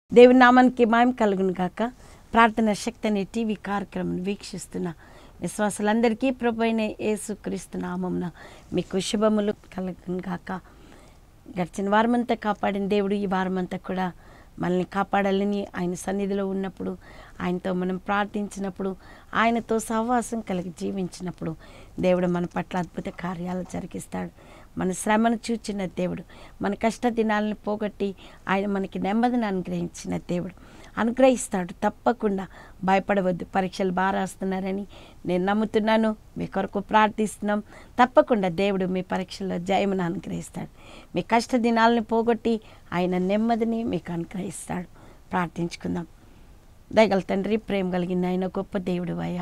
దేవుని నామానికి మాయం కలుగును గాక ప్రార్థన శక్తి అనే టీవీ కార్యక్రమం వీక్షిస్తున్న విశ్వాసులందరికీ ప్రభు అయిన యేసుక్రీస్తు నామంన మీకు శుభములు కలుగును గాక గడిచిన వారమంతా కాపాడిన దేవుడు ఈ వారమంతా కూడా మనల్ని కాపాడాలని ఆయన సన్నిధిలో ఉన్నప్పుడు ఆయనతో మనం ప్రార్థించినప్పుడు ఆయనతో సహవాసం కలిగి జీవించినప్పుడు దేవుడు మన పట్ల అద్భుత కార్యాలు జరిగిస్తాడు మన శ్రమను చూచిన దేవుడు మన కష్ట దినాలను పోగొట్టి ఆయన మనకి నెమ్మదిని అనుగ్రహించిన దేవుడు అనుగ్రహిస్తాడు తప్పకుండా భయపడవద్దు పరీక్షలు బాగా రాస్తున్నారని నేను నమ్ముతున్నాను మీ కొరకు ప్రార్థిస్తున్నాం తప్పకుండా దేవుడు మీ పరీక్షల్లో జయమును అనుగ్రహిస్తాడు మీ కష్ట దినాలను పోగొట్టి ఆయన నెమ్మదిని మీకు అనుగ్రహిస్తాడు ప్రార్థించుకుందాం దయగల తండ్రి ప్రేమ కలిగిన ఆయన గొప్ప దేవుడు అయ్యా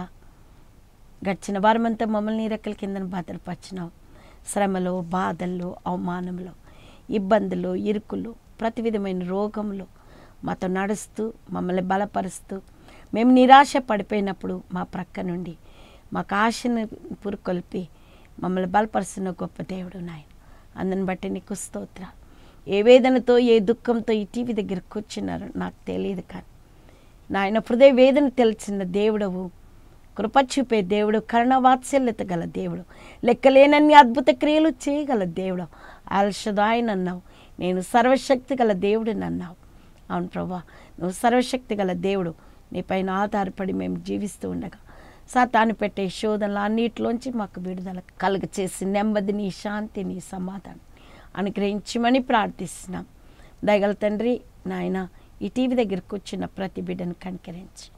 గడిచిన వారమంతా మమ్మల్ని నీ రెక్కల కింద భద్రపరిచినావు శ్రమలో బాధల్లో అవమానంలో ఇబ్బందులు ఇరుకులు ప్రతి విధమైన రోగంలో మాతో నడుస్తూ మమ్మల్ని బలపరుస్తూ మేము నిరాశ పడిపోయినప్పుడు మా ప్రక్క నుండి మాకు ఆశను పురుకొల్పి మమ్మల్ని బలపరుస్తున్న గొప్ప దేవుడు నాయన అందుని బట్టి నీకు స్తోత్ర ఏ వేదనతో ఏ దుఃఖంతో ఈ టీవీ దగ్గర కూర్చున్నారో నాకు తెలియదు కానీ నాయన హృదయ వేదన తెలిసిన దేవుడవు కృప చూపే దేవుడు కరుణవాత్సల్యత గల దేవుడు లెక్కలేనన్ని అద్భుత క్రియలు చేయగల దేవుడు అల్షదాయన్ అన్నావు నేను సర్వశక్తి గల దేవుడిని అన్నావు అవును ప్రభా నువ్వు సర్వశక్తి గల దేవుడు నీపైన ఆధారపడి మేము జీవిస్తూ ఉండగా సాతాను పెట్టే శోధనలు అన్నిటిలోంచి మాకు విడుదల కలుగ చేసి నెమ్మదిని శాంతిని సమాధానం అనుగ్రహించమని ప్రార్థిస్తున్నాం దయగల తండ్రి నాయన ఈ టీవీ దగ్గర కూర్చున్న ప్రతి బిడ్డను కనికరించండి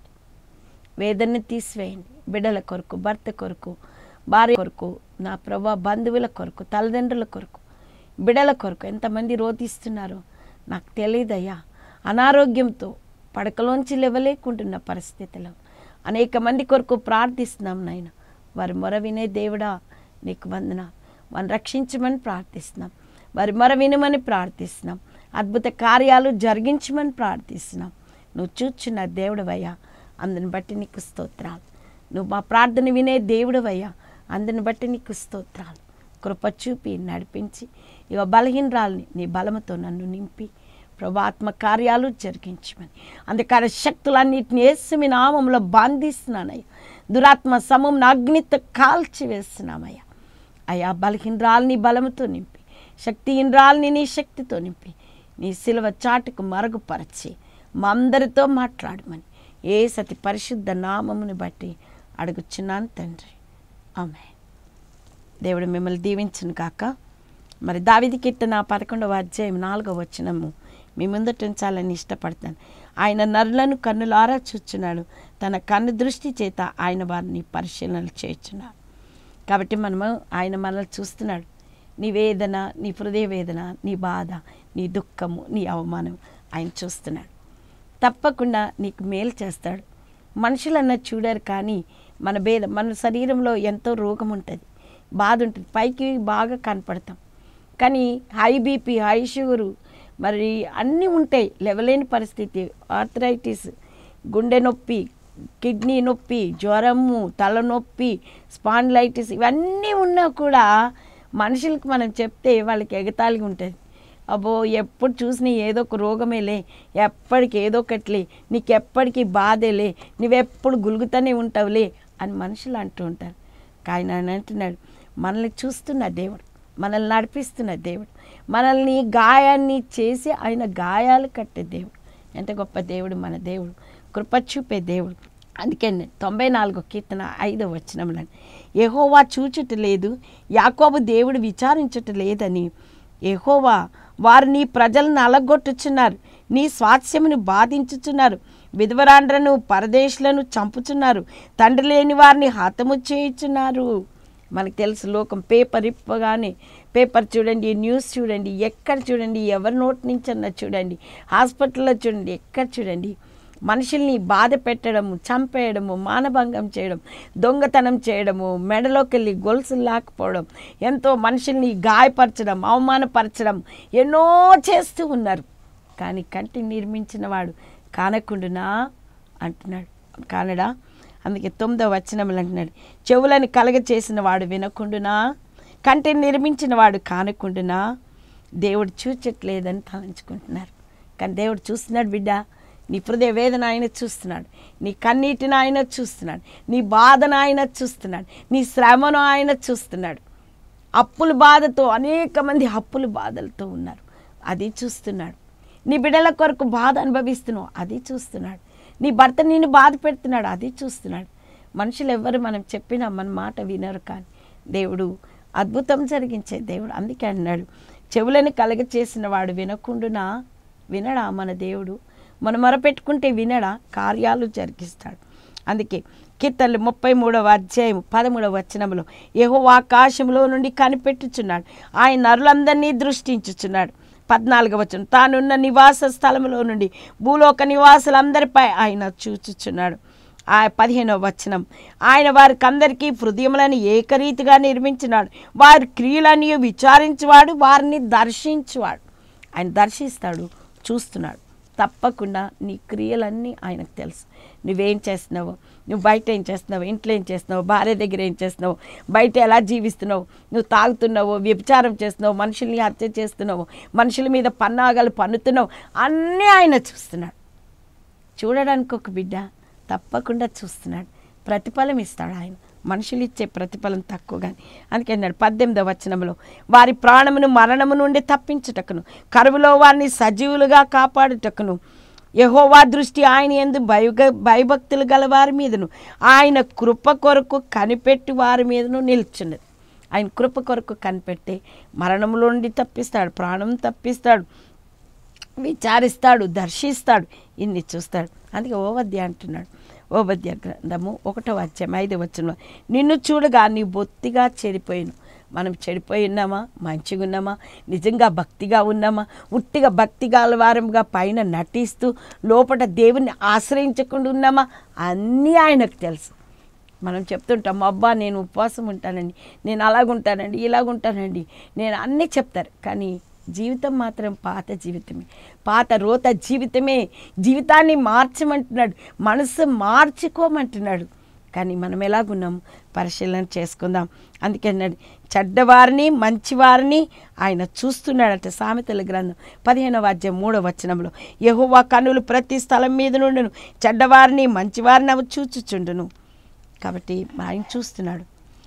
వేదనని తీసివేయండి బిడ్డల కొరకు భర్త కొరకు భార్య కొరకు నా ప్రభా బంధువుల కొరకు తల్లిదండ్రుల కొరకు బిడ్డల కొరకు ఎంతమంది రోధిస్తున్నారో నాకు తెలియదయ్యా అనారోగ్యంతో పడకలోంచి లేవలేకుంటున్న పరిస్థితిలో అనేక మంది కొరకు ప్రార్థిస్తున్నాం నాయన వారి మొర వినే దేవుడా నీకు వందన వారిని రక్షించమని ప్రార్థిస్తున్నాం వారి మొర వినమని ప్రార్థిస్తున్నాం అద్భుత కార్యాలు జరిగించమని ప్రార్థిస్తున్నాం నువ్వు చూచున్న దేవుడవయ్యా అందుని బట్టి నీకు స్తోత్రాలు నువ్వు మా ప్రార్థన వినే దేవుడవయ్యా అందుని బట్టి నీకు స్తోత్రాలు కృప చూపి నడిపించి ఇక బలహీనరాల్ని నీ బలముతో నన్ను నింపి ప్రభాత్మ కార్యాలు జరిగించమని అందుకని శక్తులన్నిటిని వేసి మీ నామంలో బంధిస్తున్నానయ్యా దురాత్మ సమం అగ్నితో కాల్చి వేస్తున్నామయ్యా అయా బలహీనరాల్ని బలముతో నింపి శక్తిహీనరాల్ని నీ శక్తితో నింపి నీ సిలువ చాటుకు మరుగుపరచి మా అందరితో మాట్లాడమని ఏ సతి పరిశుద్ధ నామముని బట్టి అడుగుచున్నాను తండ్రి ఆమె దేవుడు మిమ్మల్ని దీవించును కాక మరి దావిది కీర్తన పదకొండవ అధ్యాయం నాలుగవ వచనము మీ ముందట ఉంచాలని ఇష్టపడతాను ఆయన నరులను కన్నులారా చూచున్నాడు తన కన్ను దృష్టి చేత ఆయన వారిని పరిశీలనలు చేయుచున్నాడు కాబట్టి మనము ఆయన మనల్ని చూస్తున్నాడు నీ వేదన నీ హృదయ వేదన నీ బాధ నీ దుఃఖము నీ అవమానం ఆయన చూస్తున్నాడు తప్పకుండా నీకు మేలు చేస్తాడు మనుషులన్న చూడరు కానీ మన భేద మన శరీరంలో ఎంతో రోగం ఉంటుంది బాధ ఉంటుంది పైకి బాగా కనపడతాం కానీ హై బీపీ హై షుగరు మరి అన్నీ ఉంటాయి లెవలేని పరిస్థితి ఆర్థరైటిస్ గుండె నొప్పి కిడ్నీ నొప్పి జ్వరము తలనొప్పి స్పాండ్లైటిస్ ఇవన్నీ ఉన్నా కూడా మనుషులకు మనం చెప్తే వాళ్ళకి ఎగతాళిగా ఉంటుంది అబ్బో ఎప్పుడు చూసినా ఏదో ఒక రోగమేలే ఎప్పటికి ఏదో ఒకట్లే నీకు ఎప్పటికీ బాధేలే నువ్వెప్పుడు గులుగుతూనే ఉంటావులే అని మనుషులు అంటూ ఉంటారు కానీ ఆయన అంటున్నాడు మనల్ని చూస్తున్న దేవుడు మనల్ని నడిపిస్తున్న దేవుడు మనల్ని గాయాన్ని చేసి ఆయన గాయాలు కట్టే దేవుడు ఎంత గొప్ప దేవుడు మన దేవుడు కృప చూపే దేవుడు అందుకే తొంభై నాలుగో కీర్తన ఐదో వచనంలో యెహోవా చూచుట లేదు యాకోబు దేవుడు విచారించుట లేదని యెహోవా వారు నీ ప్రజలను అలగొట్టుచున్నారు నీ స్వాస్యమును బాధించుచున్నారు విధవరాండ్రను పరదేశులను చంపుచున్నారు తండ్రి లేని వారిని హతము చేయుచున్నారు మనకు తెలుసు లోకం పేపర్ ఇప్పగానే పేపర్ చూడండి న్యూస్ చూడండి ఎక్కడ చూడండి ఎవరి నోటి నుంచి అన్నా చూడండి హాస్పిటల్లో చూడండి ఎక్కడ చూడండి మనుషుల్ని బాధ పెట్టడము చంపేయడము మానభంగం చేయడం దొంగతనం చేయడము మెడలోకి వెళ్ళి గొలుసులు లాకపోవడం ఎంతో మనుషుల్ని గాయపరచడం అవమానపరచడం ఎన్నో చేస్తూ ఉన్నారు కానీ కంటి నిర్మించిన వాడు కానకుండునా అంటున్నాడు కానడా అందుకే తొమ్మిదో వచనములు అంటున్నాడు చెవులను కలగ చేసిన వాడు వినకుండునా కంటిని నిర్మించిన వాడు కానకుండునా దేవుడు చూచట్లేదని తలంచుకుంటున్నారు కానీ దేవుడు చూస్తున్నాడు బిడ్డ నీ హృదయ వేదన ఆయన చూస్తున్నాడు నీ కన్నీటిని ఆయన చూస్తున్నాడు నీ బాధను ఆయన చూస్తున్నాడు నీ శ్రమను ఆయన చూస్తున్నాడు అప్పుల బాధతో అనేక మంది అప్పుల బాధలతో ఉన్నారు అది చూస్తున్నాడు నీ బిడ్డల కొరకు బాధ అనుభవిస్తున్నావు అది చూస్తున్నాడు నీ భర్త నిన్ను బాధ పెడుతున్నాడు అది చూస్తున్నాడు మనుషులు ఎవ్వరు మనం చెప్పినా మన మాట వినరు కానీ దేవుడు అద్భుతం జరిగించే దేవుడు అందుకే అన్నాడు చెవులని కలగ చేసిన వాడు వినకుండునా వినడా మన దేవుడు మనం మొరపెట్టుకుంటే వినడా కార్యాలు జరిగిస్తాడు అందుకే కీర్తనలు ముప్పై మూడవ అధ్యాయం పదమూడవ వచనంలో ఏహో ఆకాశంలో నుండి కనిపెట్టుచున్నాడు ఆయన నరులందరినీ దృష్టించుచున్నాడు పద్నాలుగవ వచనం తానున్న నివాస స్థలంలో నుండి భూలోక నివాసులందరిపై ఆయన చూచుచున్నాడు ఆ పదిహేనవ వచనం ఆయన వారికి అందరికీ హృదయములను ఏకరీతిగా నిర్మించినాడు వారి క్రియలన్నీ విచారించువాడు వారిని దర్శించువాడు ఆయన దర్శిస్తాడు చూస్తున్నాడు తప్పకుండా నీ క్రియలన్నీ ఆయనకు తెలుసు నువ్వేం చేస్తున్నావు నువ్వు బయట ఏం చేస్తున్నావు ఇంట్లో ఏం చేస్తున్నావు భార్య దగ్గర ఏం చేస్తున్నావు బయట ఎలా జీవిస్తున్నావు నువ్వు తాగుతున్నావు వ్యభిచారం చేస్తున్నావు మనుషుల్ని హత్య చేస్తున్నావు మనుషుల మీద పన్నాగాలు పన్నుతున్నావు అన్నీ ఆయన చూస్తున్నాడు చూడడానికి ఒక బిడ్డ తప్పకుండా చూస్తున్నాడు ప్రతిఫలం ఇస్తాడు ఆయన మనుషులు ఇచ్చే ప్రతిఫలం తక్కువ కానీ అందుకే అన్నాడు పద్దెనిమిదవ వచనంలో వారి ప్రాణమును మరణము నుండి తప్పించుటకును కరువులో వారిని సజీవులుగా కాపాడుటకును యహోవా దృష్టి ఆయన ఎందు భయగ భయభక్తులు గల వారి మీదను ఆయన కృప కొరకు కనిపెట్టి వారి మీదను నిల్చున్నది ఆయన కృప కొరకు కనిపెట్టి మరణములో నుండి తప్పిస్తాడు ప్రాణం తప్పిస్తాడు విచారిస్తాడు దర్శిస్తాడు ఇన్ని చూస్తాడు అందుకే ఓవద్య అంటున్నాడు ఓవద్య గ్రంథము ఒకటో అధ్యాయం ఐదో వచ్చిన నిన్ను చూడగా నీ బొత్తిగా చెడిపోయాను మనం చెడిపోయి ఉన్నామా మంచిగా ఉన్నామా నిజంగా భక్తిగా ఉన్నామా ఉట్టిగా భక్తిగా వారంగా పైన నటిస్తూ లోపల దేవుణ్ణి ఆశ్రయించకుండా ఉన్నామా అన్నీ ఆయనకు తెలుసు మనం చెప్తుంటాం అబ్బా నేను ఉపవాసం ఉంటానండి నేను అలాగుంటానండి ఇలాగుంటానండి నేను అన్నీ చెప్తారు కానీ జీవితం మాత్రం పాత జీవితమే పాత రోత జీవితమే జీవితాన్ని మార్చమంటున్నాడు మనసు మార్చుకోమంటున్నాడు కానీ మనం ఎలాగున్నాం పరిశీలన చేసుకుందాం అందుకే అన్నాడు చెడ్డవారిని మంచివారిని ఆయన చూస్తున్నాడట సామెతల గ్రంథం పదిహేనవ అధ్యాయం మూడవ వచనంలో యెహోవా కన్నులు ప్రతి స్థలం మీద నుండును చెడ్డవారిని మంచివారిని అవి చూచుచుండును కాబట్టి ఆయన చూస్తున్నాడు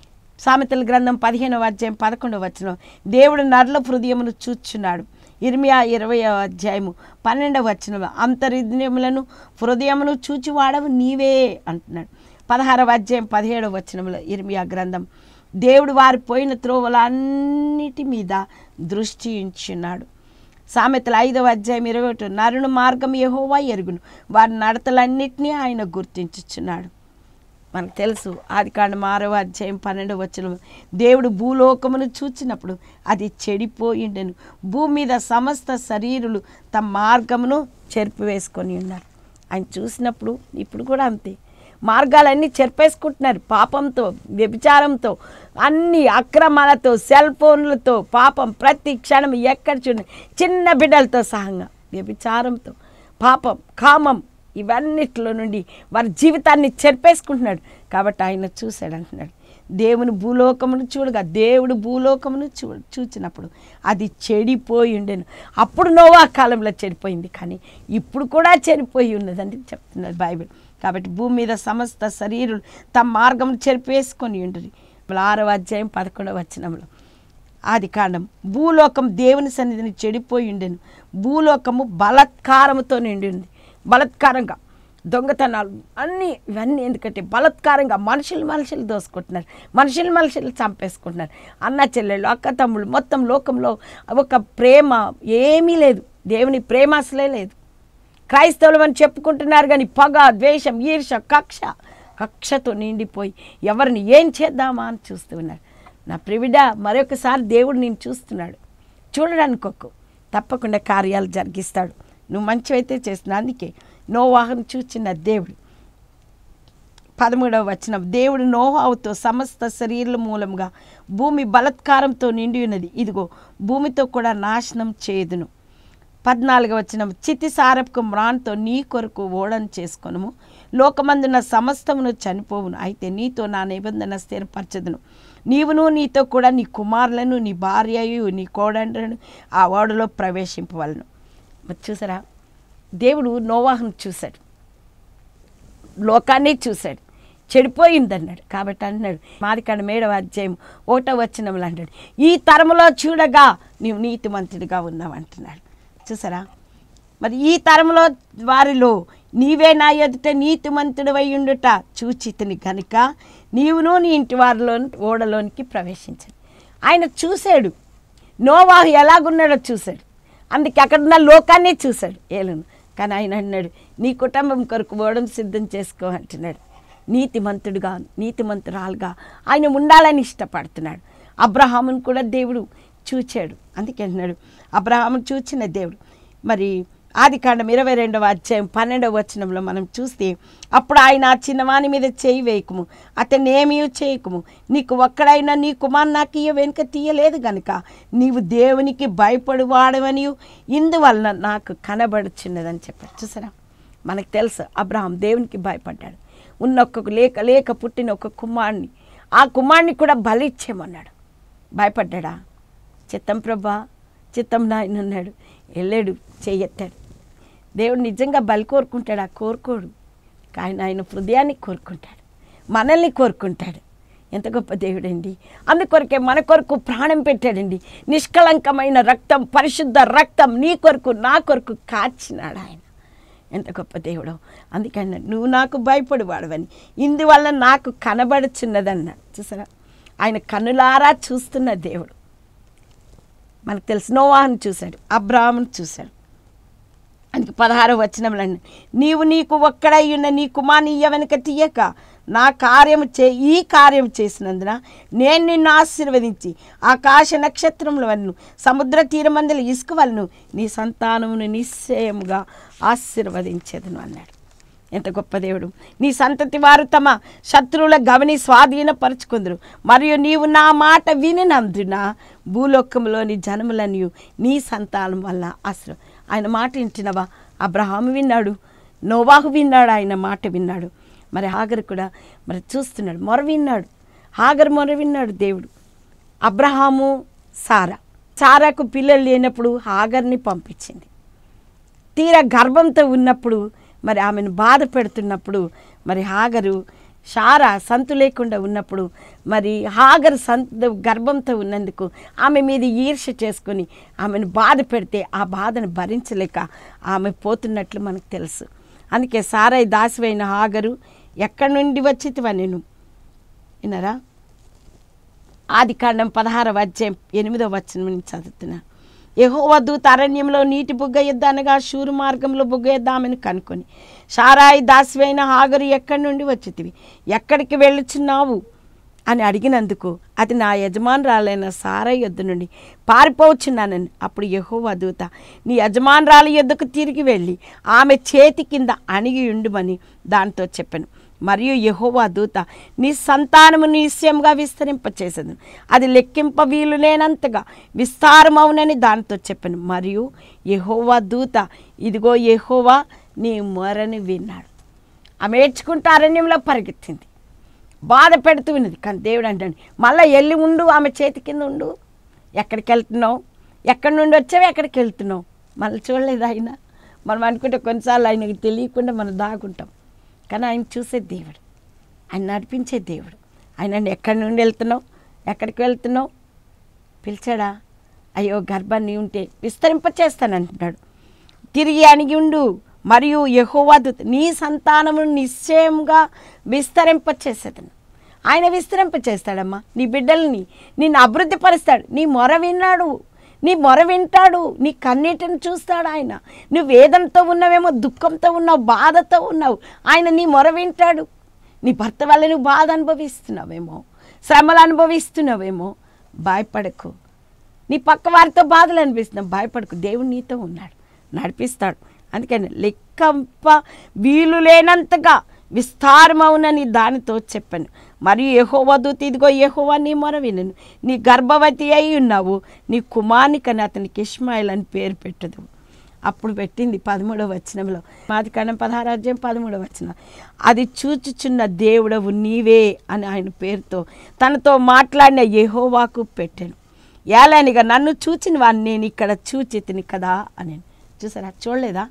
సామెతల గ్రంథం పదిహేనవ అధ్యాయం పదకొండవ వచనం దేవుడు నర్ల హృదయమును చూచున్నాడు ఇర్మియా ఇరవై అధ్యాయము పన్నెండవ వచనం అంతర్హృదయములను హృదయమును చూచివాడవు నీవే అంటున్నాడు పదహారవ అధ్యాయం పదిహేడవ వచనంలో ఇర్మియా గ్రంథం దేవుడు వారి పోయిన త్రోవలన్నిటి మీద దృష్టి ఉంచున్నాడు సామెతల ఐదవ అధ్యాయం ఇరవై ఒకటి నరుని మార్గం యెహోవా ఎరుగును వారి నడతలన్నిటినీ ఆయన గుర్తించుచున్నాడు మనకు తెలుసు ఆది కాండం ఆరవ అధ్యాయం పన్నెండవ వచ్చిన దేవుడు భూలోకమును చూచినప్పుడు అది చెడిపోయిండెను భూమి మీద సమస్త శరీరులు తమ మార్గమును చెరిపివేసుకొని ఉన్నారు ఆయన చూసినప్పుడు ఇప్పుడు కూడా అంతే మార్గాలన్నీ చెరిపేసుకుంటున్నారు పాపంతో వ్యభిచారంతో అన్ని అక్రమాలతో సెల్ ఫోన్లతో పాపం ప్రతి క్షణం ఎక్కడ చూడండి చిన్న బిడ్డలతో సహంగా వ్యభిచారంతో పాపం కామం ఇవన్నిట్లో నుండి వారి జీవితాన్ని చెరిపేసుకుంటున్నాడు కాబట్టి ఆయన చూశాడు అంటున్నాడు దేవుని భూలోకమును చూడగా దేవుడు భూలోకమును చూ చూచినప్పుడు అది చెడిపోయి ఉండేను అప్పుడు నోవా కాలంలో చెడిపోయింది కానీ ఇప్పుడు కూడా చెడిపోయి ఉన్నదని చెప్తున్నది బైబిల్ కాబట్టి భూమి మీద సమస్త శరీరులు తమ మార్గం చెరిపేసుకొని ఉండరు ఆరవ అధ్యాయం పదకొండవ వచనంలో ఆది కాండం భూలోకం దేవుని సన్నిధిని చెడిపోయి ఉండెను భూలోకము బలత్కారముతో నిండి ఉంది బలత్కారంగా దొంగతనాలు అన్నీ ఇవన్నీ ఎందుకంటే బలత్కారంగా మనుషులు మనుషులు దోసుకుంటున్నారు మనుషులు మనుషులు చంపేసుకుంటున్నారు అన్న చెల్లెళ్ళు అక్క తమ్ముళ్ళు మొత్తం లోకంలో ఒక ప్రేమ ఏమీ లేదు దేవుని ప్రేమ అసలే లేదు క్రైస్తవులు అని చెప్పుకుంటున్నారు కానీ పగ ద్వేషం ఈర్ష కక్ష కక్షతో నిండిపోయి ఎవరిని ఏం చేద్దామా అని చూస్తూ ఉన్నారు నా ప్రివిడ మరొకసారి దేవుడు నేను చూస్తున్నాడు చూడడానికి ఒక్క తప్పకుండా కార్యాలు జరిగిస్తాడు నువ్వు మంచివైతే చేస్తున్నా అందుకే నోవాహను చూచిన దేవుడు పదమూడవ వచనం దేవుడు నోహావుతో సమస్త శరీరుల మూలంగా భూమి బలత్కారంతో నిండి ఉన్నది ఇదిగో భూమితో కూడా నాశనం చేయదును పద్నాలుగవ వచనం చితి సారపు మ్రాన్తో నీ కొరకు ఓడను చేసుకొనుము లోకమందున సమస్తమును చనిపోవును అయితే నీతో నా నిబంధన స్థిరపరచదును నీవును నీతో కూడా నీ కుమారులను నీ భార్యయు నీ కోడండ్రను ఆ ఓడలో ప్రవేశింపవలను మరి చూసారా దేవుడు నోవాహను చూశాడు లోకాన్ని చూశాడు చెడిపోయింది అన్నాడు కాబట్టి అన్నాడు మాదికాండ మేడవ అధ్యాయం ఒకటో వచ్చినములు అంటాడు ఈ తరములో చూడగా నీవు నీతిమంతుడిగా ఉన్నావు అంటున్నాడు చూసారా మరి ఈ తరంలో వారిలో నీవే నా ఎదుట నీతిమంతుడు ఉండుట చూచితిని కనుక నీవును నీ ఇంటి వారిలో ఓడలోనికి ప్రవేశించను ఆయన చూశాడు నోవాహు ఎలాగున్నాడో చూశాడు అందుకే అక్కడున్న లోకాన్ని చూశాడు ఏలును కానీ ఆయన అన్నాడు నీ కుటుంబం కొరకు ఓడం సిద్ధం చేసుకో అంటున్నాడు నీతిమంతుడుగా నీతిమంతురాలుగా ఆయన ఉండాలని ఇష్టపడుతున్నాడు అబ్రహామును కూడా దేవుడు చూచాడు అందుకే అంటున్నాడు అబ్రహామును చూచిన దేవుడు మరి ఆది కాండం ఇరవై రెండవ అధ్యాయం పన్నెండవ వచనంలో మనం చూస్తే అప్పుడు ఆయన ఆ చిన్నవాని మీద చేయి వేయకుము అతన్ని ఏమీ చేయకుము నీకు ఒక్కడైనా నీ కుమార్ నాకు ఇయ్య వెనుక తీయలేదు గనుక నీవు దేవునికి భయపడువాడవని ఇందువలన నాకు కనబడుచున్నదని చెప్పారు చూసారా మనకు తెలుసు అబ్రహాం దేవునికి భయపడ్డాడు ఉన్న ఒక్క లేక లేక పుట్టిన ఒక కుమారుని ఆ కుమారుని కూడా బలిచ్చేమన్నాడు భయపడ్డాడా చిత్తం ప్రభా చిత్తం నాయన అన్నాడు వెళ్ళాడు చెయ్యెత్తాడు దేవుడు నిజంగా బలి కోరుకుంటాడా కోరుకోడు కానీ ఆయన హృదయాన్ని కోరుకుంటాడు మనల్ని కోరుకుంటాడు ఎంత గొప్ప దేవుడండి అందుకొరకే మన కొరకు ప్రాణం పెట్టాడండి నిష్కళంకమైన రక్తం పరిశుద్ధ రక్తం నీ కొరకు నా కొరకు కాచినాడు ఆయన ఎంత గొప్ప దేవుడో అందుకని నువ్వు నాకు భయపడివాడవని ఇందువల్ల నాకు కనబడుచున్నదన్నాడు చూసారా ఆయన కన్నులారా చూస్తున్న దేవుడు మనకు తెలుసు నోవాహను చూశాడు అబ్రాహ్మను చూశాడు అందుకే పదహారు వచనంలో నీవు నీకు ఒక్కడై ఉన్న నీ కుమార్ని వెనుక తీయక నా కార్యము చే ఈ కార్యం చేసినందున నేను నిన్ను ఆశీర్వదించి ఆకాశ నక్షత్రముల వలను సముద్ర తీరమందుల ఇసుక వలను నీ సంతానమును నిశ్చయముగా ఆశీర్వదించేదను అన్నాడు ఎంత గొప్ప దేవుడు నీ సంతతి వారు తమ శత్రువుల గమని స్వాధీనపరుచుకుందరు మరియు నీవు నా మాట వినినందున భూలోకంలోని జనములను నీ సంతానం వల్ల ఆశ్ర ఆయన మాట వింటున్నవా అబ్రహాము విన్నాడు నోవాహు విన్నాడు ఆయన మాట విన్నాడు మరి హాగర్ కూడా మరి చూస్తున్నాడు మొర విన్నాడు హాగర్ మొర విన్నాడు దేవుడు అబ్రహాము సారా సారాకు పిల్లలు లేనప్పుడు హాగర్ని పంపించింది తీరా గర్భంతో ఉన్నప్పుడు మరి ఆమెను బాధ పెడుతున్నప్పుడు మరి హాగరు షారా సంతు లేకుండా ఉన్నప్పుడు మరి హాగరు సంత గర్భంతో ఉన్నందుకు ఆమె మీద ఈర్ష చేసుకొని ఆమెను బాధ పెడితే ఆ బాధను భరించలేక ఆమె పోతున్నట్లు మనకు తెలుసు అందుకే సారాయి దాసివైన హాగరు ఎక్కడి నుండి వచ్చితివా నేను విన్నారా ఆది కాండం పదహారవ అధ్యాయం ఎనిమిదవ వచనం నుంచి చదువుతున్నా యెహోవా దూత అరణ్యంలో నీటి బుగ్గ ఎద్ద అనగా శూరు మార్గంలో బుగ్గ ఎద్దామని కనుకొని షారాయి దాసివైన హాగరు ఎక్కడి నుండి వచ్చితివి ఎక్కడికి వెళ్ళుచున్నావు అని అడిగినందుకు అది నా యజమానురాలైన సారా యొద్ద నుండి పారిపోవచ్చున్నానని అప్పుడు యెహోవా దూత నీ యజమానురాలి యొద్దకు తిరిగి వెళ్ళి ఆమె చేతి కింద అణిగి ఉండుమని దాంతో చెప్పాను మరియు యెహోవా దూత నీ సంతానము నిశ్చయంగా విస్తరింపచేసేది అది లెక్కింప వీలు లేనంతగా విస్తారమవునని దానితో చెప్పాను మరియు యెహోవా దూత ఇదిగో యెహోవా నీ మొరని విన్నాడు ఆమె ఏడ్చుకుంటూ అరణ్యంలో పరిగెత్తింది బాధ పెడుతూ ఉన్నది కానీ దేవుడు అంటాడు మళ్ళీ వెళ్ళి ఉండు ఆమె చేతి కింద ఉండు ఎక్కడికి వెళ్తున్నావు ఎక్కడి నుండి వచ్చావు ఎక్కడికి వెళ్తున్నావు మళ్ళీ చూడలేదు ఆయన మనం అనుకుంటే కొన్నిసార్లు ఆయనకి తెలియకుండా మనం దాగుంటాం కానీ ఆయన చూసే దేవుడు ఆయన నడిపించే దేవుడు ఆయన ఎక్కడి నుండి వెళ్తున్నావు ఎక్కడికి వెళ్తున్నావు పిలిచాడా అయ్యో గర్భాన్ని ఉంటే విస్తరింపచేస్తానంటున్నాడు తిరిగి అణిగి ఉండు మరియు యహోవాదు నీ సంతానమును నిశ్చయంగా విస్తరింపచేసేదను ఆయన విస్తరింపచేస్తాడమ్మా నీ బిడ్డల్ని నిన్ను అభివృద్ధి పరుస్తాడు నీ మొర విన్నాడు నీ మొర వింటాడు నీ కన్నీటిని చూస్తాడు ఆయన నువ్వు వేదనతో ఉన్నావేమో దుఃఖంతో ఉన్నావు బాధతో ఉన్నావు ఆయన నీ మొర వింటాడు నీ భర్త వల్ల నువ్వు బాధ అనుభవిస్తున్నావేమో శ్రమలు అనుభవిస్తున్నావేమో భయపడకు నీ పక్క వారితో బాధలు అనిపిస్తున్నావు భయపడకు దేవుడు నీతో ఉన్నాడు నడిపిస్తాడు అందుకని లెక్కంప వీలు లేనంతగా విస్తారమవునని దానితో చెప్పాను మరియు యహోవదూత ఇదిగో యహోవా నీ మొర వినను నీ గర్భవతి అయి ఉన్నావు నీ కుమార్నికని అతనికి ఇష్మాయిల్ అని పేరు పెట్టదు అప్పుడు పెట్టింది పదమూడవ వచనంలో మాది కన్నా పదహారాజ్యం పదమూడవ వచనం అది చూచుచున్న దేవుడవు నీవే అని ఆయన పేరుతో తనతో మాట్లాడిన యెహోవాకు పెట్టాను ఏలానిగా నన్ను చూచిన వాడిని నేను ఇక్కడ చూచితిని కదా అని చూసారా చూడలేదా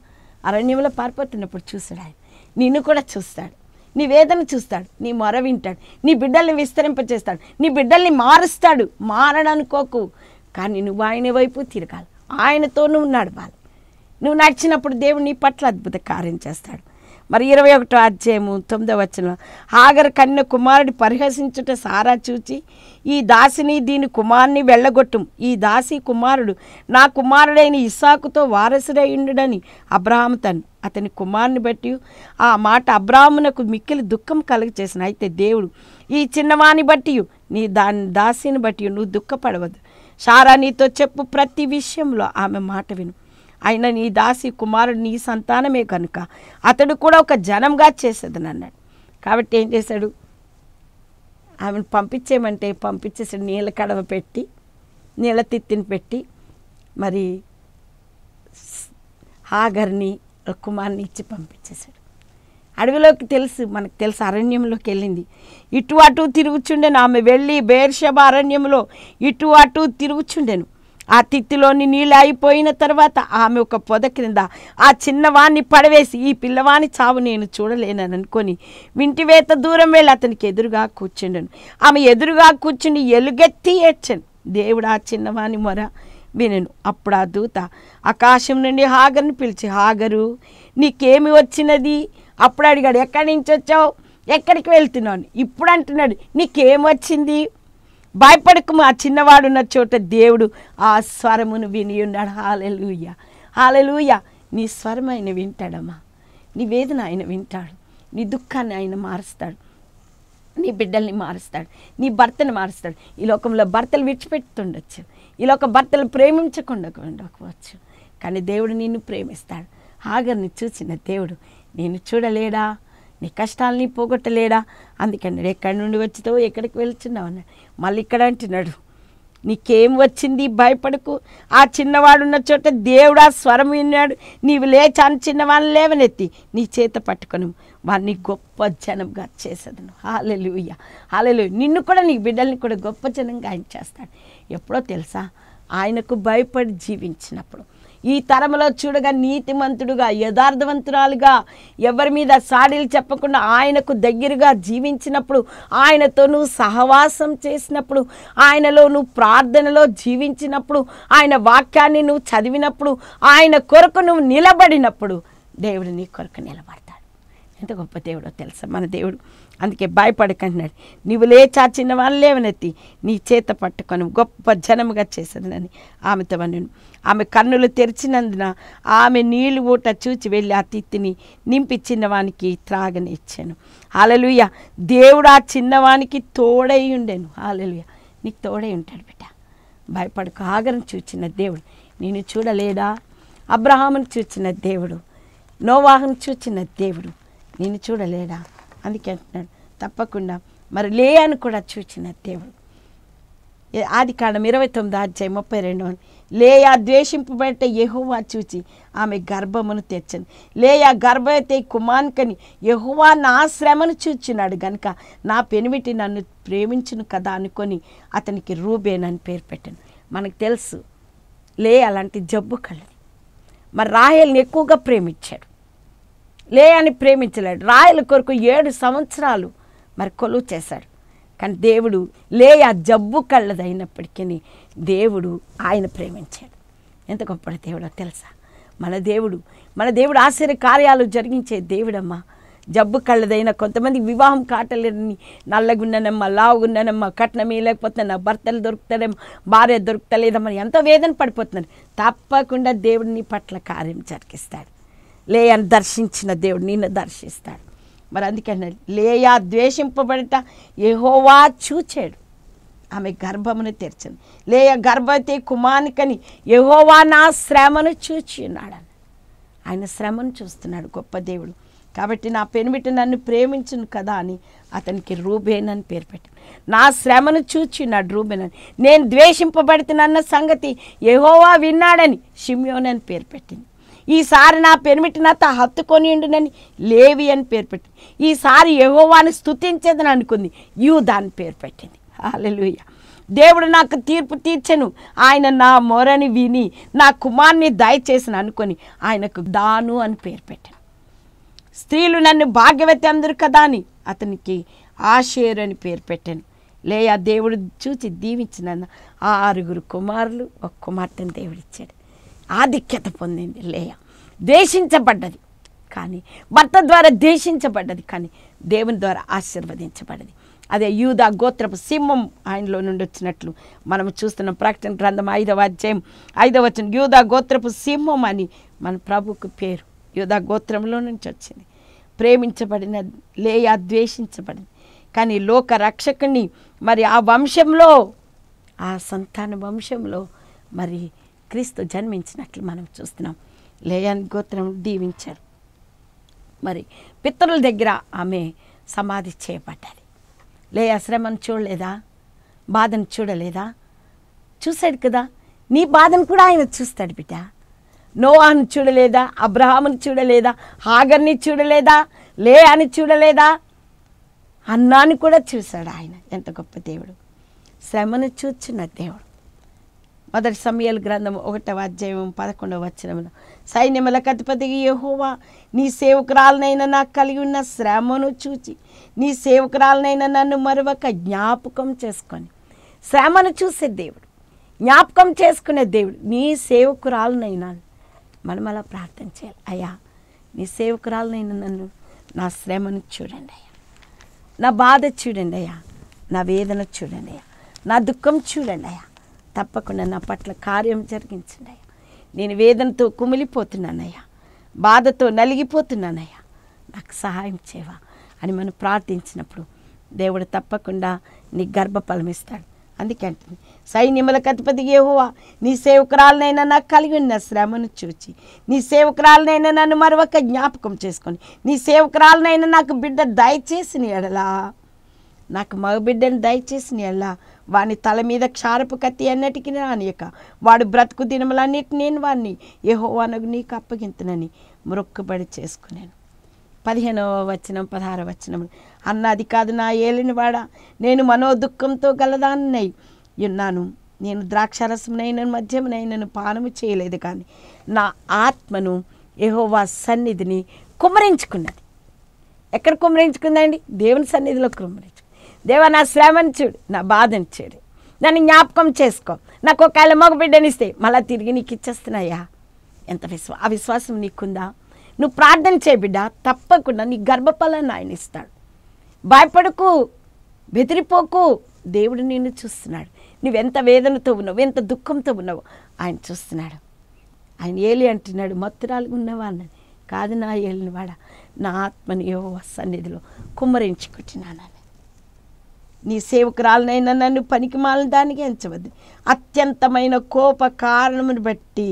అరణ్యంలో పారిపోతున్నప్పుడు చూశాడు ఆయన నిన్ను కూడా చూస్తాడు నీ వేదన చూస్తాడు నీ మొర వింటాడు నీ బిడ్డల్ని విస్తరింపచేస్తాడు నీ బిడ్డల్ని మారుస్తాడు మారడనుకోకు కానీ నువ్వు ఆయన వైపు తిరగాలి ఆయనతో నువ్వు నడవాలి నువ్వు నడిచినప్పుడు దేవుడు నీ పట్ల అద్భుత కార్యం చేస్తాడు మరి ఇరవై ఒకటో అధ్యాయము తొమ్మిదో వచ్చిన హాగర్ కన్య కుమారుడి పరిహసించుట సారా చూచి ఈ దాసిని దీని కుమారుని వెళ్ళగొట్టుం ఈ దాసి కుమారుడు నా కుమారుడైన ఇసాకుతో వారసుడై ఉండుడని అబ్రాహాము తను అతని కుమారుని బట్టి ఆ మాట అబ్రాహ్మునకు మిక్కిలి దుఃఖం కలుగచేసిన అయితే దేవుడు ఈ చిన్నవాని బట్టి నీ దాని దాసిని బట్టి నువ్వు దుఃఖపడవద్దు సారా నీతో చెప్పు ప్రతి విషయంలో ఆమె మాట విను ఆయన నీ దాసి కుమారుడు నీ సంతానమే కనుక అతడు కూడా ఒక జనంగా చేసేదని అన్నాడు కాబట్టి ఏం చేశాడు ఆమెను పంపించేయమంటే పంపించేసాడు నీళ్ళ కడవ పెట్టి నీళ్ళ తిత్తిని పెట్టి మరి హాగర్ని కుమార్ని ఇచ్చి పంపించేశాడు అడవిలోకి తెలుసు మనకు తెలుసు అరణ్యంలోకి వెళ్ళింది ఇటు అటు తిరుగుచుండెను ఆమె వెళ్ళి బేర్షబ అరణ్యంలో ఇటు అటు తిరుగుచుండెను ఆ తిత్తిలోని నీళ్ళు అయిపోయిన తర్వాత ఆమె ఒక పొద క్రింద ఆ చిన్నవాణ్ణి పడవేసి ఈ పిల్లవాని చావు నేను చూడలేనని అనుకొని వింటివేత దూరం వెళ్ళి అతనికి ఎదురుగా కూర్చుండెను ఆమె ఎదురుగా కూర్చుని ఎలుగెత్తి ఏడ్చాను దేవుడు ఆ చిన్నవాని మొర వినెను అప్పుడు ఆ దూత ఆకాశం నుండి హాగర్ని పిలిచి హాగరు నీకేమి వచ్చినది అప్పుడు అడిగాడు ఎక్కడి నుంచి వచ్చావు ఎక్కడికి వెళ్తున్నావు అని. ఇప్పుడు అంటున్నాడు నీకేం వచ్చింది భయపడకు మా చిన్నవాడున్న చోట దేవుడు ఆ స్వరమును విని ఉన్నాడు హాలెలూయ హాలెలూయ నీ స్వరం ఆయన వింటాడమ్మా నీ వేదన ఆయన వింటాడు నీ దుఃఖాన్ని ఆయన మారుస్తాడు నీ బిడ్డల్ని మారుస్తాడు నీ భర్తను మారుస్తాడు ఈ లోకంలో భర్తలు విడిచిపెడుతుండొచ్చు ఈ లోక భర్తలు ప్రేమించకుండా ఉండకపోవచ్చు కానీ దేవుడు నిన్ను ప్రేమిస్తాడు హాగర్ని చూసిన దేవుడు నేను చూడలేడా నీ కష్టాలని పోగొట్టలేడా అందుకన్నాడు ఎక్కడి నుండి వచ్చితావు ఎక్కడికి వెళ్తున్నావు అన్నాడు మళ్ళీ ఇక్కడ అంటున్నాడు నీకేం వచ్చింది భయపడకు ఆ చిన్నవాడున్న చోట దేవుడు ఆ స్వరం విన్నాడు నీవు లేచి ఆ చిన్నవాడిని లేవనెత్తి నీ చేత పట్టుకొని వాడిని గొప్ప జనంగా చేసేదను హాలెలుయ్య హాలెలు నిన్ను కూడా నీ బిడ్డల్ని కూడా గొప్ప జనంగా ఆయన చేస్తాడు ఎప్పుడో తెలుసా ఆయనకు భయపడి జీవించినప్పుడు ఈ తరంలో చూడగా నీతిమంతుడుగా యథార్థవంతురాలుగా ఎవరి మీద సాడీలు చెప్పకుండా ఆయనకు దగ్గరగా జీవించినప్పుడు ఆయనతో నువ్వు సహవాసం చేసినప్పుడు ఆయనలో నువ్వు ప్రార్థనలో జీవించినప్పుడు ఆయన వాక్యాన్ని నువ్వు చదివినప్పుడు ఆయన కొరకు నువ్వు నిలబడినప్పుడు దేవుడు నీ కొరకు నిలబడతాడు ఎంత గొప్ప దేవుడో తెలుసా మన దేవుడు అందుకే భయపడకంటున్నాడు నీవు లేచా చిన్న వాళ్ళు లేవనెత్తి నీ చేత పట్టుకొని గొప్ప జనముగా చేసేదని ఆమెతో అన్నాను ఆమె కన్నులు తెరిచినందున ఆమె నీళ్లు ఊట చూచి వెళ్ళి ఆ తిత్తిని నింపి చిన్నవానికి త్రాగనిచ్చాను హాలలుయ దేవుడు ఆ చిన్నవానికి తోడై ఉండేను హాలలుయ నీకు తోడై ఉంటాడు బిడ్డ భయపడకు ఆగరం చూచిన దేవుడు నేను చూడలేడా అబ్రహామును చూచిన దేవుడు నోవాహను చూచిన దేవుడు నేను చూడలేడా అందుకే అంటున్నాడు తప్పకుండా మరి లేయాను కూడా చూచిన దేవుడు ఏ- ఆది కాండం ఇరవై తొమ్మిది అధ్యాయం ముప్పై రెండు లేయా ద్వేషింపబడితే యెహోవా చూచి ఆమె గర్భమును తెచ్చను లేయా గర్భవతి కుమాన్కని యెహోవా నా శ్రమను చూచున్నాడు గనుక నా పెనిమిటి నన్ను ప్రేమించును కదా అనుకొని అతనికి రూబేన్ అని పేరు పెట్టాను మనకు తెలుసు లే అలాంటి జబ్బు కలది మరి రాహేల్ని ఎక్కువగా ప్రేమించాడు లే అని ప్రేమించలేడు రాయల కొరకు ఏడు సంవత్సరాలు మరి కొలువు చేశాడు కానీ దేవుడు లే ఆ జబ్బు కళ్ళదైనప్పటికీ దేవుడు ఆయన ప్రేమించాడు ఎంత గొప్ప దేవుడో తెలుసా మన దేవుడు మన దేవుడు ఆశ్చర్య కార్యాలు జరిగించే దేవుడమ్మా జబ్బు కళ్ళదైన కొంతమంది వివాహం కాటలేని నల్లగున్ననమ్మా లావుగున్ననమ్మా కట్నమే లేకపోతే నా భర్తలు దొరుకుతాడేమో భార్య దొరుకుతలేదమ్మా ఎంతో వేదన పడిపోతున్నారు తప్పకుండా దేవుడు నీ పట్ల కార్యం జరిగిస్తాడు లేయని దర్శించిన దేవుడు నిన్ను దర్శిస్తాడు మరి అందుకని లేయా ద్వేషింపబడట యెహోవా చూచాడు ఆమె గర్భమును తెరిచింది లేయ గర్భవతి కుమానికని యెహోవా నా శ్రమను చూచి ఉన్నాడని ఆయన శ్రమను చూస్తున్నాడు గొప్ప దేవుడు కాబట్టి నా పెనిమిటి నన్ను ప్రేమించును కదా అని అతనికి రూబేన్ అని పేరు పెట్టాను నా శ్రమను చూచున్నాడు రూబేన్ అని నేను ద్వేషింపబడుతున్న సంగతి యెహోవా విన్నాడని షిమ్యోన్ అని పేరు పెట్టింది ఈసారి నా పెనిమిటి నాతో హత్తుకొని ఉండునని లేవి అని పేరు పెట్టింది ఈసారి యెహోవాని స్తుతించేదని అనుకుంది యూదా అని పేరు పెట్టింది హాలెలూయ దేవుడు నాకు తీర్పు తీర్చెను ఆయన నా మొరని విని నా కుమార్ని దయచేసిన అనుకొని ఆయనకు దాను అని పేరు పెట్టాను స్త్రీలు నన్ను భాగ్యవతి అందరు కదా అని అతనికి ఆషేరు అని పేరు పెట్టాను లేయా దేవుడు చూసి దీవించిన ఆ ఆరుగురు కుమారులు ఒక కుమార్తెను దేవుడిచ్చాడు ఆధిక్యత పొందింది లేయా ద్వేషించబడ్డది కానీ భర్త ద్వారా ద్వేషించబడ్డది కానీ దేవుని ద్వారా ఆశీర్వదించబడ్డది అదే యూదా గోత్రపు సింహం ఆయనలో నుండి వచ్చినట్లు మనం చూస్తున్న ప్రకటన గ్రంథం ఐదవ అధ్యాయం ఐదవ వచ్చిన యూదా గోత్రపు సింహం అని మన ప్రభుకు పేరు యూదా గోత్రంలో నుంచి వచ్చింది ప్రేమించబడిన లేయా ద్వేషించబడింది కానీ లోక రక్షకుని మరి ఆ వంశంలో ఆ సంతాన వంశంలో మరి క్రీస్తు జన్మించినట్లు మనం చూస్తున్నాం లేయాని గోత్రం దీవించారు మరి పితరుల దగ్గర ఆమె సమాధి చేయబడ్డది లేయా శ్రమను చూడలేదా బాధను చూడలేదా చూశాడు కదా నీ బాధను కూడా ఆయన చూస్తాడు బిడ్డ నోవాను చూడలేదా అబ్రహాముని చూడలేదా హాగర్ని చూడలేదా లే అని చూడలేదా అన్నాన్ని కూడా చూశాడు ఆయన ఎంత గొప్ప దేవుడు శ్రమను చూచున్న దేవుడు మొదటి సమయాల గ్రంథం ఒకటవ అధ్యాయం పదకొండవ వచనంలో సైన్యములకు అధిపతికి యెహోవా నీ సేవకురాలనైనా నాకు కలిగి ఉన్న శ్రమను చూచి నీ సేవకురాలనైనా నన్ను మరొక జ్ఞాపకం చేసుకొని శ్రమను చూసే దేవుడు జ్ఞాపకం చేసుకునే దేవుడు నీ సేవకురాలనైనా మనం అలా ప్రార్థన చేయాలి అయ్యా నీ సేవకురాలనైనా నన్ను నా శ్రమను చూడండి అయ్యా నా బాధ చూడండి అయ్యా నా వేదన చూడండి అయ్యా నా దుఃఖం చూడండి అయ్యా తప్పకుండా నా పట్ల కార్యం జరిగించండి అయ్యా నేను వేదనతో కుమిలిపోతున్నానయ్యా బాధతో నలిగిపోతున్నానయ్యా నాకు సహాయం చేయవా అని మనం ప్రార్థించినప్పుడు దేవుడు తప్పకుండా నీ గర్భఫలం ఇస్తాడు అందుకే అంటుంది సైన్యములకు అధిపతి యెహోవా నీ సేవకురాలనైనా నాకు కలిగి ఉన్న శ్రమను చూచి నీ సేవకురాలనైనా నన్ను మరొక జ్ఞాపకం చేసుకొని నీ సేవకురాలనైనా నాకు బిడ్డ దయచేసిన ఎడలా నాకు మగబిడ్డను దయచేసిన ఎడలా వాని తల మీద క్షారపు కత్తి అన్నిటికీ రానియక వాడు బ్రతుకు దినములన్నిటి నేను వాడిని యెహోవానకు నీకు అప్పగింతునని మొక్కుబడి చేసుకున్నాను పదిహేనవ వచనం పదహారవ వచనం అన్న అది కాదు నా ఏలినవాడా నేను మనోదుఖంతో గలదాన్నై ఉన్నాను నేను ద్రాక్షారసమునైన మద్యమునైనను పానము చేయలేదు కానీ నా ఆత్మను యెహోవా సన్నిధిని కుమ్మరించుకున్నది ఎక్కడ కుమ్మరించుకుందండి దేవుని సన్నిధిలో కుమ్మరించు దేవా నా శ్రమను చూడు నా బాధను చూడు నన్ను జ్ఞాపకం చేసుకో నాకు ఒకవేళ మగ బిడ్డనిస్తే మళ్ళీ తిరిగి నీకు ఇచ్చేస్తున్నాయా ఎంత విశ్వా ఆ విశ్వాసం నీకుందా నువ్వు ప్రార్థన చేయ బిడ్డ తప్పకుండా నీ గర్భఫలాన్ని ఆయన ఇస్తాడు భయపడకు బెదిరిపోకు దేవుడు నిన్ను చూస్తున్నాడు నువ్వెంత వేదనతో ఉన్నావు ఎంత దుఃఖంతో ఉన్నావు ఆయన చూస్తున్నాడు ఆయన ఏలి అంటున్నాడు మత్తురాలుగా ఉన్నవా అన్నది కాదు నా ఏలినవాడ నా ఆత్మని ఏవో సన్నిధిలో కుమ్మరించుకుంటున్నానని నీ సేవకురాలనైనా నన్ను పనికి మాలిన దానికి ఎంచవద్దు అత్యంతమైన కోప కారణమును బట్టి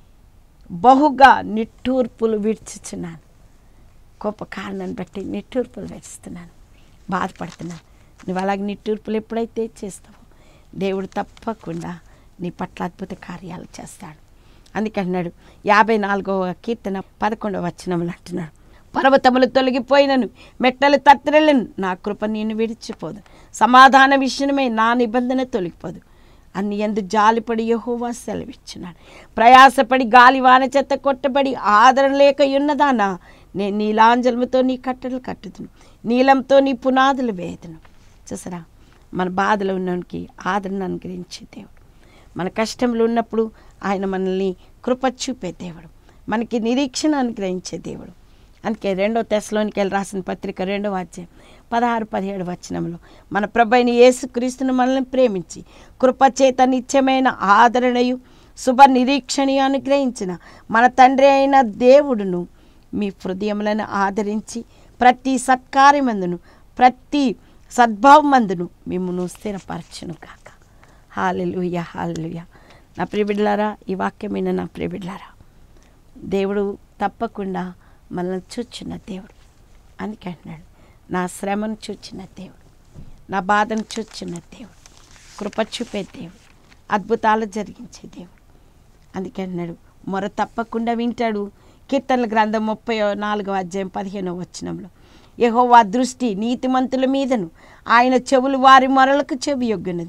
బహుగా నిట్టూర్పులు విడిచుచున్నాను కోప కారణాన్ని బట్టి నిట్టూర్పులు విడుస్తున్నాను బాధపడుతున్నాను నువ్వు అలాగే నిట్టూర్పులు ఎప్పుడైతే చేస్తావో దేవుడు తప్పకుండా నీ పట్ల అద్భుత కార్యాలు చేస్తాడు అందుకంటున్నాడు యాభై నాలుగవ కీర్తన పదకొండవ వచనములు అంటున్నాడు పర్వతములు తొలగిపోయినను మెట్టలు తత్తరెలను నా కృప నేను విడిచిపోదు సమాధాన విషయమై నా నిబంధన తొలగిపోదు అన్ని ఎందు జాలిపడి యహోవా సెలవిచ్చున్నాడు ప్రయాసపడి గాలి వాన చెత్త కొట్టబడి ఆదరణ లేక ఉన్నదానా నేను నీలాంజలముతో నీ కట్టెలు కట్టుదును నీలంతో నీ పునాదులు వేదును చూసారా మన బాధలో ఉన్నవానికి ఆదరణ అనుగ్రహించే దేవుడు మన కష్టంలో ఉన్నప్పుడు ఆయన మనల్ని కృప చూపే దేవుడు మనకి నిరీక్షణ అనుగ్రహించే దేవుడు అందుకే రెండో తెశలోనికి వెళ్ళి రాసిన పత్రిక రెండవ అధ్యాయం పదహారు పదిహేడు వచనంలో మన ప్రభైన యేసుక్రీస్తును మనల్ని ప్రేమించి కృపచేత నిత్యమైన ఆదరణయు శుభ నిరీక్షణయు అనుగ్రహించిన మన తండ్రి అయిన దేవుడును మీ హృదయములను ఆదరించి ప్రతి సత్కార్యమందును ప్రతి సద్భావమందును మిమ్మల్ని స్థిరపరచును కాక హాలెలుయ హాలెలుయ నా ప్రియబిడ్లారా ఈ వాక్యమైన నా ప్రియబిడ్లారా దేవుడు తప్పకుండా మనల్ని చూచిన దేవుడు అందుకే అంటున్నాడు నా శ్రమను చూచిన దేవుడు నా బాధను చూచిన దేవుడు కృప చూపే దేవుడు అద్భుతాలు జరిగించే దేవుడు అందుకే అంటున్నాడు మొర తప్పకుండా వింటాడు కీర్తనల గ్రంథం ముప్పై నాలుగవ అధ్యాయం పదిహేనవ వచనంలో యెహోవా దృష్టి నీతిమంతుల మీదను ఆయన చెవులు వారి మొరలకు చెవి యొగ్గున్నది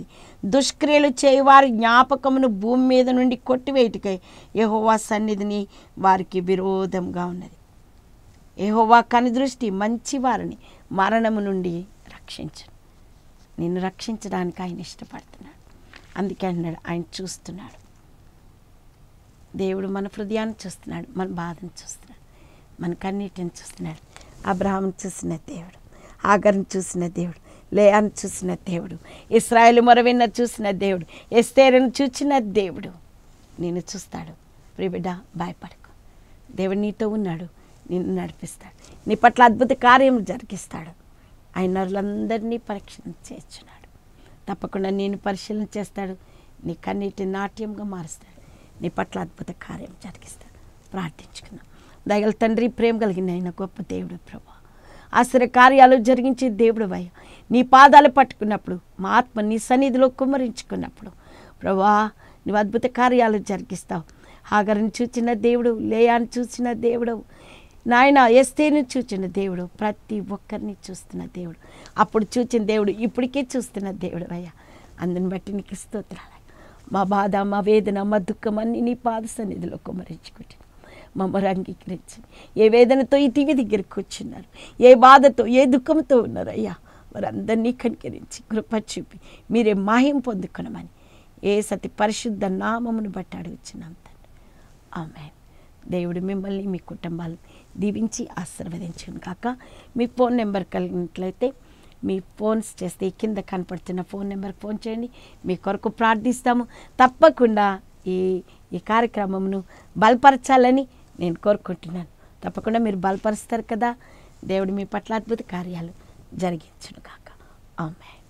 దుష్క్రియలు చేయవారి జ్ఞాపకమును భూమి మీద నుండి కొట్టివేయటకై యెహోవా సన్నిధిని వారికి విరోధంగా ఉన్నది యెహోవా కనుదృష్టి మంచి వారిని మరణము నుండి రక్షించు నిన్ను రక్షించడానికి ఆయన ఇష్టపడుతున్నాడు అందుకే అన్నాడు ఆయన చూస్తున్నాడు దేవుడు మన హృదయాన్ని చూస్తున్నాడు మన బాధను చూస్తున్నాడు మన కన్నీటిని చూస్తున్నాడు అబ్రహాంని చూసిన దేవుడు ఆగర్ని చూసిన దేవుడు లేయాన్ని చూసిన దేవుడు ఇస్రాయేల్ మొరవిన్న చూసిన దేవుడు ఎస్తేరును చూచిన దేవుడు నేను చూస్తాడు ప్రియబిడ్డ భయపడకు దేవుడు నీతో ఉన్నాడు నిన్ను నడిపిస్తాడు నీ పట్ల అద్భుత కార్యం జరిగిస్తాడు ఆయన నరులందరినీ పరీక్ష చేస్తున్నాడు తప్పకుండా నేను పరిశీలన చేస్తాడు నీ కన్నీటి నాట్యంగా మారుస్తాడు నీ పట్ల అద్భుత కార్యం జరిగిస్తాడు ప్రార్థించుకుందాం దయగల తండ్రి ప్రేమ కలిగిన ఆయన గొప్ప దేవుడు ప్రభా ఆశ్చర్య కార్యాలు జరిగించే దేవుడు భయ నీ పాదాలు పట్టుకున్నప్పుడు మా ఆత్మ నీ సన్నిధిలో కుమ్మరించుకున్నప్పుడు ప్రభా నువ్వు అద్భుత కార్యాలు జరిగిస్తావు హాగర్ని చూచిన దేవుడు లేయాన్ని చూసిన దేవుడు నాయన ఎస్తేని చూచిన దేవుడు ప్రతి ఒక్కరిని చూస్తున్న దేవుడు అప్పుడు చూచిన దేవుడు ఇప్పటికే చూస్తున్న దేవుడు అయ్యా అందుని బట్టి నీకు స్తోత్రాలు మా బాధ మా వేదన మా దుఃఖం అన్ని నీ పాద సన్నిధిలో కుమరించుకుంటున్నాను మమ్మల్ని అంగీకరించి ఏ వేదనతో ఈ టీవీ దగ్గరికి కూర్చున్నారు ఏ బాధతో ఏ దుఃఖంతో ఉన్నారు అయ్యా వారందరినీ కనికరించి కృప చూపి మీరే మాయం పొందుకునమని ఏ సతి పరిశుద్ధ నామమును బట్టి అడుగుచున్నాం తండ్రి ఆమె దేవుడు మిమ్మల్ని మీ కుటుంబాలు దీవించి ఆశీర్వదించును కాక మీ ఫోన్ నెంబర్ కలిగినట్లయితే మీ ఫోన్స్ చేస్తే ఈ కింద కనపడుతున్న ఫోన్ నెంబర్కి ఫోన్ చేయండి మీ కొరకు ప్రార్థిస్తాము తప్పకుండా ఈ ఈ కార్యక్రమమును బలపరచాలని నేను కోరుకుంటున్నాను తప్పకుండా మీరు బలపరుస్తారు కదా దేవుడు మీ పట్ల అద్భుత కార్యాలు జరిగించును కాక ఆమె